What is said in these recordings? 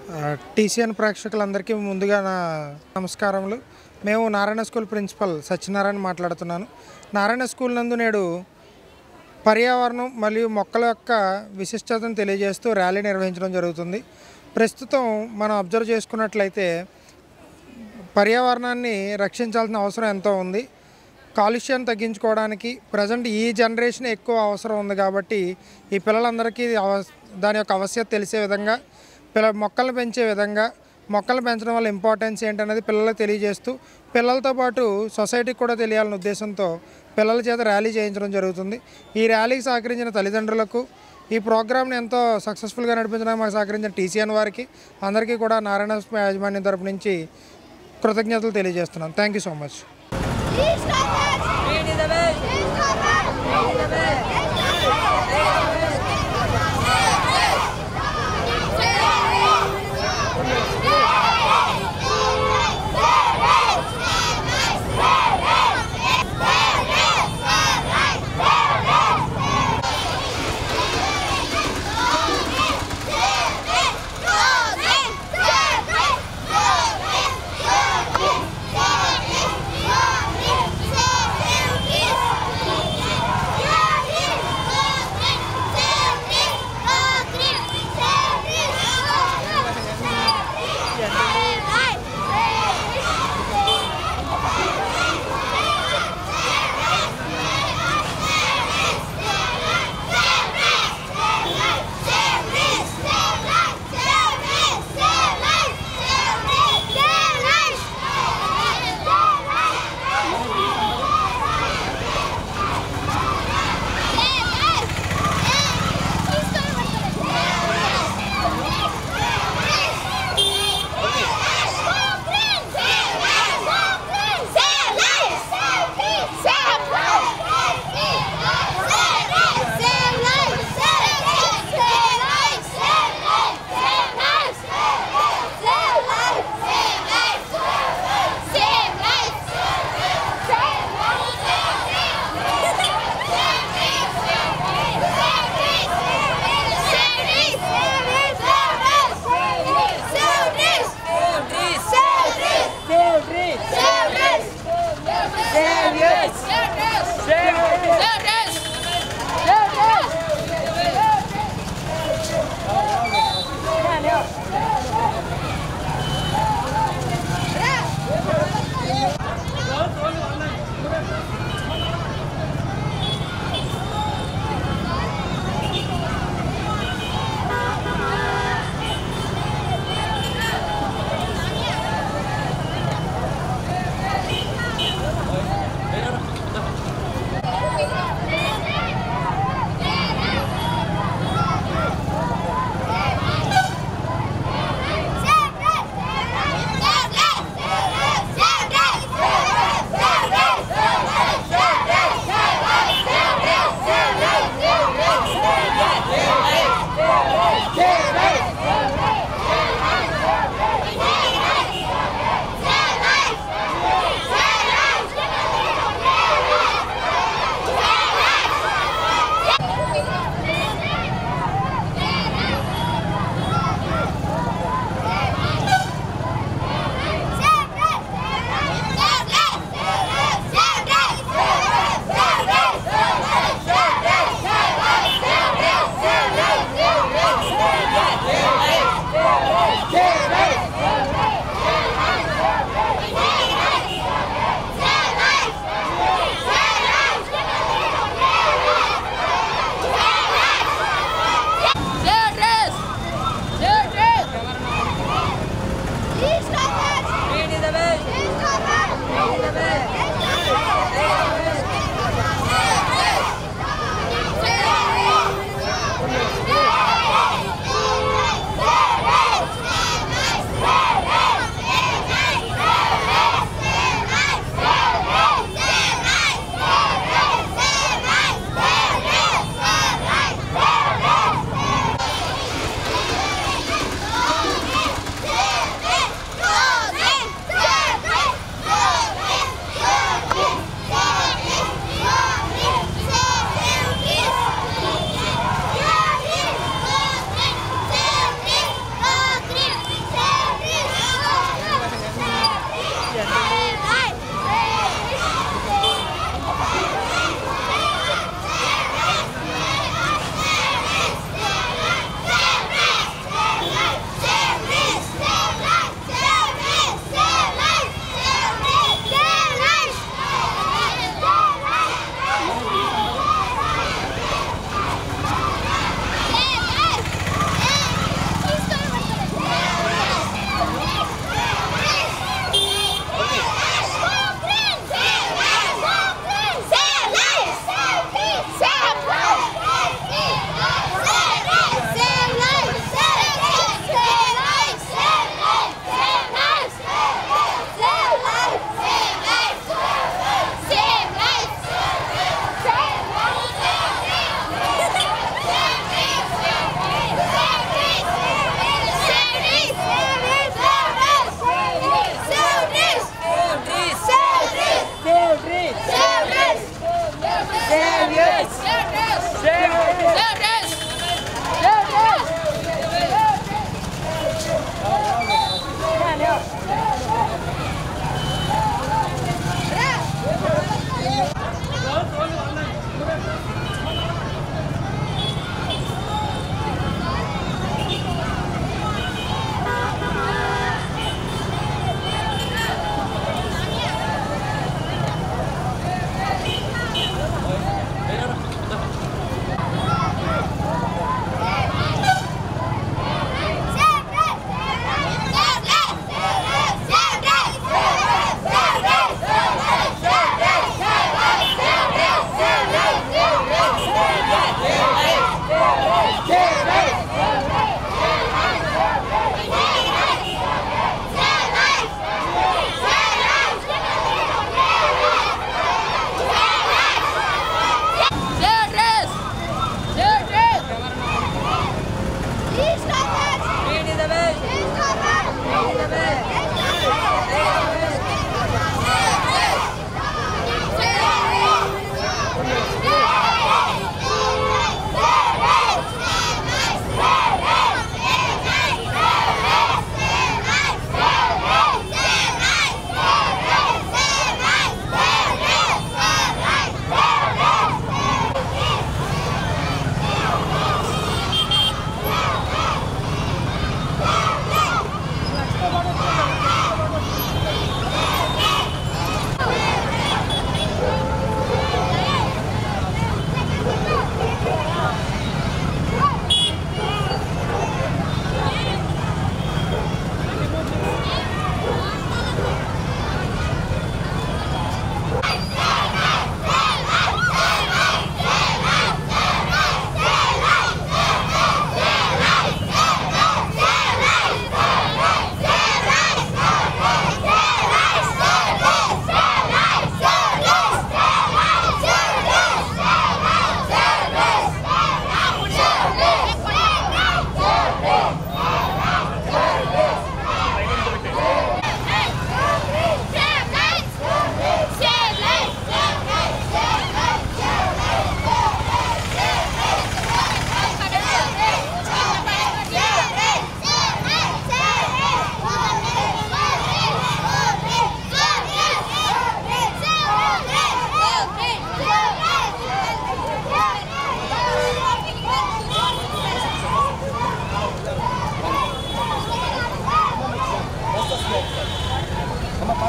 TCN ప్రేక్షకులందరికీ ముందుగా నా నమస్కారములు మేము నారాయణ స్కూల్ ప్రిన్సిపల్ సత్యనారాయణ మాట్లాడుతున్నాను నారాయణ స్కూల్ నందు నేడు పర్యావరణం మరియు మొక్కల యొక్క విశిష్టతను తెలియజేస్తూ ర్యాలీ నిర్వహించడం జరుగుతుంది ప్రస్తుతం మనం అబ్జర్వ్ చేసుకున్నట్లయితే పర్యావరణాన్ని రక్షించాల్సిన అవసరం ఎంతో ఉంది కాలుష్యాన్ని తగ్గించుకోవడానికి ప్రజెంట్ ఈ జనరేషన్ ఎక్కువ అవసరం ఉంది కాబట్టి ఈ పిల్లలందరికీ అవ- దాని యొక్క ఆవశ్యకత తెలిసే విధంగా పిల్ల మొక్కలు పెంచే విధంగా మొక్కలు పెంచడం వల్ల ఇంపార్టెన్స్ ఏంటనేది పిల్లలకు తెలియజేస్తూ పిల్లలతో పాటు సొసైటీకి కూడా తెలియాలనే ఉద్దేశంతో పిల్లల చేత ర్యాలీ చేయించడం జరుగుతుంది ఈ ర్యాలీకి సహకరించిన తల్లిదండ్రులకు ఈ ప్రోగ్రామ్ని ఎంతో సక్సెస్ఫుల్గా నడిపించడానికి మాకు సహకరించిన టీసీఎన్ వారికి అందరికీ కూడా నారాయణ యాజమాన్యం తరపు నుంచి కృతజ్ఞతలు తెలియజేస్తున్నాను thank you so much Yeah!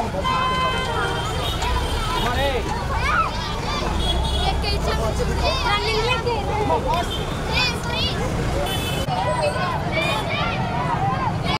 Running में